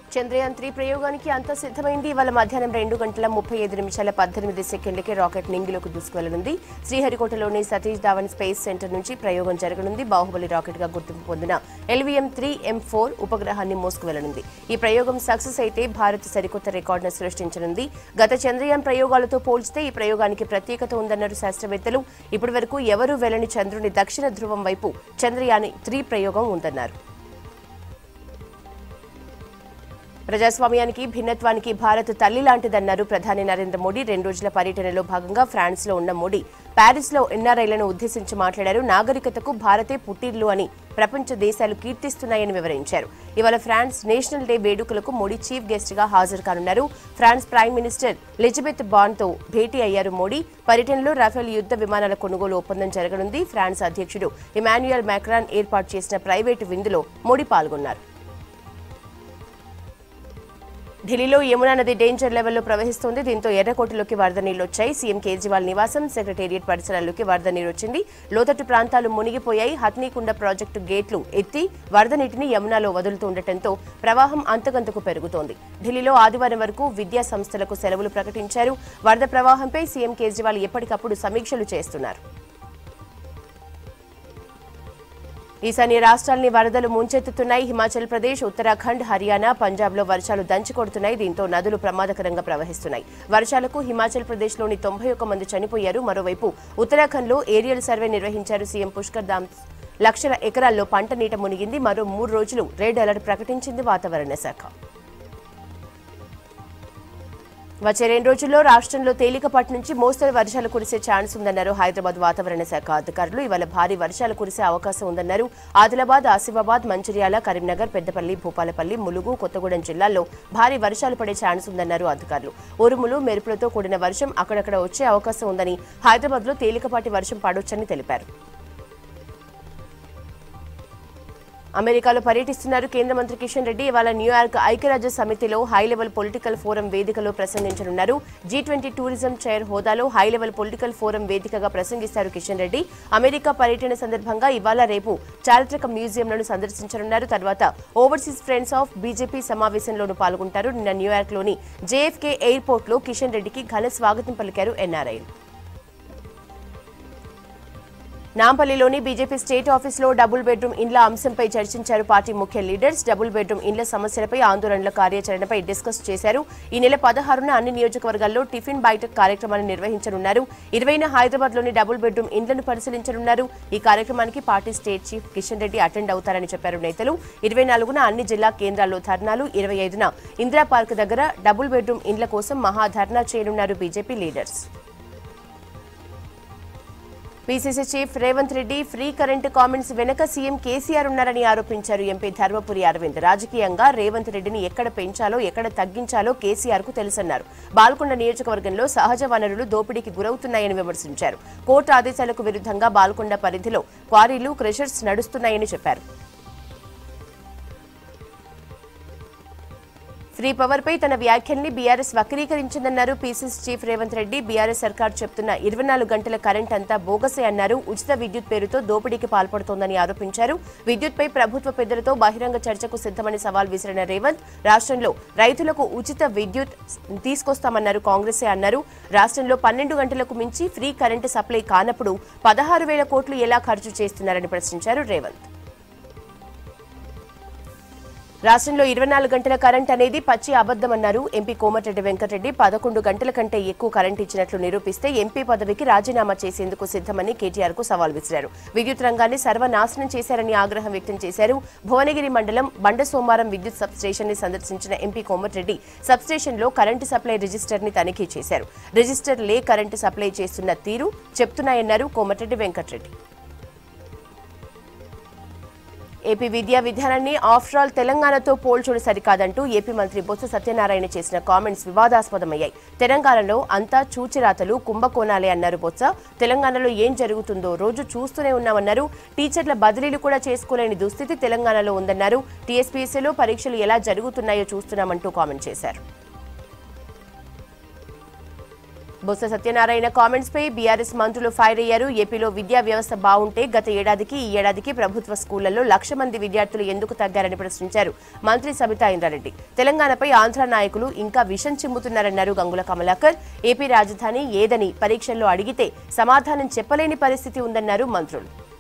Chandrayaan three ప్రయోగానికి అంతా సిద్ధమైంది ఇవాళ మధ్యాహ్నం రెండు గంటల ముప్పై ఐదు నిమిషాల పద్దెనిమిది సెకండ్లకి రాకెట్ నింగిలోకి దూసుకువెళ్లనుంది శ్రీహరికోటలోని సతీష్ ధావన్ స్పేస్ సెంటర్ నుంచి ప్రయోగం జరగనుంది బాహుబలి రాకెట్ గా గుర్తింపు పొందిన ఎల్వీఎం త్రీ ఎం ఫోర్ ఉపగ్రహాన్ని మోసుకువెళ్లనుంది ఈ ప్రయోగం సక్సెస్ అయితే భారత్ సరికొత్త రికార్డును సృష్టించనుంది గత చంద్రయాన్ ప్రయోగాలతో పోల్చితే ఈ ప్రయోగానికి ప్రత్యేకత ఉందన్నారు శాస్త్రవేత్తలు ఇప్పటి వరకు ఎవరూ వెళ్లని చంద్రుని దక్షిణ ధ్రువం వైపు చంద్రయాన్ త్రీ ప్రయోగం ఉందన్నారు ప్రజాస్వామ్యానికి భిన్నత్వానికి భారత్ తల్లి లాంటిదన్నారు ప్రధాని నరేంద్ర మోడీ రెండు రోజుల పర్యటనలో భాగంగా ఫ్రాన్స్ లో ఉన్న మోడీ ప్యారిస్ లో ఎన్ఆర్ఐలను ఉద్దేశించి మాట్లాడారు నాగరికతకు భారతే పుట్టిల్లు అని ప్రపంచ దేశాలు కీర్తిస్తున్నాయని వివరించారు ఇవాళ ఫ్రాన్స్ నేషనల్ డే వేడుకలకు మోడీ చీఫ్ గెస్ట్ గా హాజరు కానున్నారు France prime minister Elizabeth Borne తో భేటీ అయ్యారు మోడీ పర్యటనలో రాఫెల్ యుద్ధ విమానాల కొనుగోలు ఒప్పందం జరగనుంది ఫ్రాన్స్ అధ్యక్షుడు ఇమాన్యుయల్ మ్యాక్రాన్ ఏర్పాటు చేసిన ప్రైవేటు విందులో మోడీ పాల్గొన్నారు ఢిల్లీలో యమునా నది డేంజర్ లెవెల్లో ప్రవహిస్తోంది దీంతో ఎర్రకోటలోకి వరద నీళ్లు వచ్చాయి సీఎం కేజ్రీవాల్ నివాసం సెక్రటేరియట్ పరిసరాల్లోకి వరద నీరు వచ్చింది లోతట్టు ప్రాంతాలు మునిగిపోయాయి హత్నీకుండ ప్రాజెక్టు గేట్లు ఎత్తి వరద నీటిని యమునాలో వదులుతుండటంతో ప్రవాహం అంతకంతకు పెరుగుతోంది ఢిల్లీలో ఆదివారం వరకు విద్యా సంస్థలకు సెలవులు ప్రకటించారు వరద ప్రవాహంపై సీఎం కేజ్రీవాల్ ఎప్పటికప్పుడు సమీక్షలు చేస్తున్నారు ఈశాన్య రాష్ట్రాల్ని వరదలు ముంచెత్తుతున్నాయి హిమాచల్ ప్రదేశ్ ఉత్తరాఖండ్ హర్యానా పంజాబ్లో వర్షాలు దంచి కొడుతున్నాయి దీంతో నదులు ప్రమాదకరంగా ప్రవహిస్తున్నాయి వర్షాలకు హిమాచల్ ప్రదేశ్లోని తొంభై ఒక్క మంది చనిపోయారు మరోవైపు ఉత్తరాఖండ్లో ఏరియల్ సర్వే నిర్వహించారు సీఎం పుష్కర్ ధామ్ లక్షల ఎకరాల్లో పంట నీట మునిగింది మరో మూడు రోజులు రెడ్ అలర్ట్ ప్రకటించింది వాతావరణ శాఖ వచ్చే రెండు రోజుల్లో రాష్ట్రంలో తేలికపాటి నుంచి మోస్తరు వర్షాలు కురిసే ఛాన్స్ ఉందన్నారు హైదరాబాద్ వాతావరణ శాఖ అధికారులు ఇవాళ భారీ వర్షాలు కురిసే అవకాశం ఉందన్నారు ఆదిలాబాద్ ఆసిఫాబాద్ మంచిర్యాల కరీంనగర్ పెద్దపల్లి భూపాలపల్లి ములుగు కొత్తగూడెం జిల్లాల్లో భారీ వర్షాలు పడే ఛాన్స్ ఉందన్నారు అధికారులు ఉరుములు మెరుపులతో కూడిన వర్షం అక్కడక్కడ వచ్చే అవకాశం ఉందని హైదరాబాద్లో తేలికపాటి వర్షం పడొచ్చని తెలిపారు అమెరికాలో పర్యటిస్తున్నారు కేంద్ర మంత్రి కిషన్ రెడ్డి ఇవాళ న్యూయార్క్ ఐక్యరాజ్య సమితిలో హై లెవెల్ పొలిటికల్ ఫోరం వేదికలో ప్రసంగించనున్నారు జీ ట్వంటీ టూరిజం చైర్ హోదాలో హై లెవెల్ పొలిటికల్ ఫోరం వేదికగా ప్రసంగిస్తారు కిషన్ రెడ్డి అమెరికా పర్యటన సందర్భంగా ఇవాళ రేపు చారిత్రక మ్యూజియంలను సందర్శించనున్నారు తర్వాత ఓవర్సీస్ ఫ్రెండ్స్ ఆఫ్ బీజేపీ సమావేశంలోనూ పాల్గొంటారు నిన్న న్యూయార్క్లోని జేఎఫ్కే ఎయిర్పోర్ట్లో కిషన్ రెడ్డికి ఘన స్వాగతం పలికారు ఎన్ఆర్ఐ నాంపల్లిలోని బీజేపీ స్టేట్ ఆఫీసులో డబుల్ బెడ్రూమ్ ఇండ్ల అంశంపై చర్చించారు పార్టీ ముఖ్య లీడర్స్ డబుల్ బెడ్రూమ్ ఇండ్ల సమస్యలపై ఆందోళనల కార్యాచరణపై డిస్కస్ చేశారు ఈ నెల పదహారున అన్ని నియోజకవర్గాల్లో టిఫిన్ బయట కార్యక్రమాన్ని నిర్వహించనున్నారు ఇరవైన హైదరాబాద్లోని డబుల్ బెడ్రూమ్ ఇండ్లను పరిశీలించనున్నారు ఈ కార్యక్రమానికి party state chief Kishan Reddy attend అవుతారని చెప్పారు నేతలు ఇరవై నాలుగున అన్ని జిల్లా కేంద్రాల్లో ధర్నాలు ఇరవై ఐదున ఇందిరా పార్క్ దగ్గర డబుల్ బెడ్రూమ్ ఇండ్ల కోసం మహా ధర్నా చేయనున్నారు BJP leaders PCC chief Revanth Reddy free current comments వెనక సీఎం కేసీఆర్ ఉన్నారని ఆరోపించారు ఎంపీ ధర్మపురి అరవింద్ రాజకీయంగా రేవంత్ రెడ్డిని ఎక్కడ పెంచాలో ఎక్కడ తగ్గించాలో కేసీఆర్ కు తెలుసన్నారు బాల్కొండ నియోజకవర్గంలో సహజ వనరులు దోపిడీకి గురవుతున్నాయని విమర్శించారు కోర్టు ఆదేశాలకు విరుద్ధంగా బాల్కొండ పరిధిలో క్వారీలు క్రెషర్స్ నడుస్తున్నాయని చెప్పారు ఫ్రీ పవర్ పై తన వ్యాఖ్యల్ని బీఆర్ఎస్ వక్రీకరించిందన్నారు PCC chief Revanth Reddy BRS సర్కార్ చెప్తున్న ఇరవై నాలుగు గంటల కరెంట్ అంతా బోగసే అన్నారు ఉచిత విద్యుత్ పేరుతో దోపిడీకి పాల్పడుతోందని ఆరోపించారు విద్యుత్పై ప్రభుత్వ పెద్దలతో బహిరంగ చర్చకు సిద్ధమని సవాల్ విసిరిన రేవంత్ రాష్ట్రంలో రైతులకు ఉచిత విద్యుత్ తీసుకొస్తామన్నారు కాంగ్రెసే అన్నారు రాష్ట్రంలో పన్నెండు గంటలకు మించి ఫ్రీ కరెంటు సప్లై కానప్పుడు పదహారు వేల కోట్లు ఎలా ఖర్చు చేస్తున్నారని ప్రశ్నించారు రేవంత్ రాష్ట్రంలో ఇరవై నాలుగు గంటల కరెంట్ అనేది పచ్చి అబద్దమన్నారు ఎంపీ కోమటిరెడ్డి వెంకటరెడ్డి పదకొండు గంటల కంటే ఎక్కువ కరెంట్ ఇచ్చినట్లు నిరూపిస్తే ఎంపీ పదవికి రాజీనామా చేసేందుకు సిద్ధమని కేటీఆర్ కు సవాల్ విసిరారు విద్యుత్ రంగాన్ని సర్వనాశనం చేశారని ఆగ్రహం వ్యక్తం చేశారు భువనగిరి మండలం బండ సోమారం విద్యుత్ సబ్ స్టేషన్ ని సందర్శించిన ఎంపీ కోమటిరెడ్డి సబ్ స్టేషన్ లో కరెంటు సప్లై రిజిస్టర్ ని తనిఖీ చేశారు రిజిస్టర్ లే కరెంటు సప్లై చేస్తున్న తీరు చెప్తున్నాయన్నారు కోమటిరెడ్డి వెంకటరెడ్డి ఏపీ విద్యా విధానాన్ని ఆఫ్టర్ ఆల్ తెలంగాణతో పోల్చుడు సరికాదంటూ ఏపీ మంత్రి బొత్స సత్యనారాయణ చేసిన కామెంట్స్ వివాదాస్పదమయ్యాయి తెలంగాణలో అంతా చూచిరాతలు కుంభకోణాలే అన్నారు బొత్స తెలంగాణలో ఏం జరుగుతుందో రోజు చూస్తూనే ఉన్నామన్నారు టీచర్ల బదిలీలు కూడా చేసుకోలేని దుస్థితి తెలంగాణలో ఉందన్నారు టీఎస్పీఎస్సీలో పరీక్షలు ఎలా జరుగుతున్నాయో చూస్తున్నామంటూ కామెంట్ చేశారు బొత్స సత్యనారాయణ కామెంట్స్ పై బీఆర్ఎస్ మంత్రులు ఫైర్ అయ్యారు ఏపీలో విద్యా వ్యవస్థ బాగుంటే గత ఏడాదికి ఈ ఏడాదికి ప్రభుత్వ స్కూళ్లలో లక్ష మంది విద్యార్థులు ఎందుకు తగ్గారని ప్రశ్నించారు మంత్రి సబితా ఇంద్రారెడ్డి తెలంగాణపై ఆంధ్ర నాయకులు ఇంకా విషం చిమ్ముతున్నారన్నారు గంగుల కమలాకర్ ఏపీ రాజధాని ఏదని పరీక్షల్లో అడిగితే సమాధానం చెప్పలేని పరిస్థితి ఉందన్నారు మంత్రులు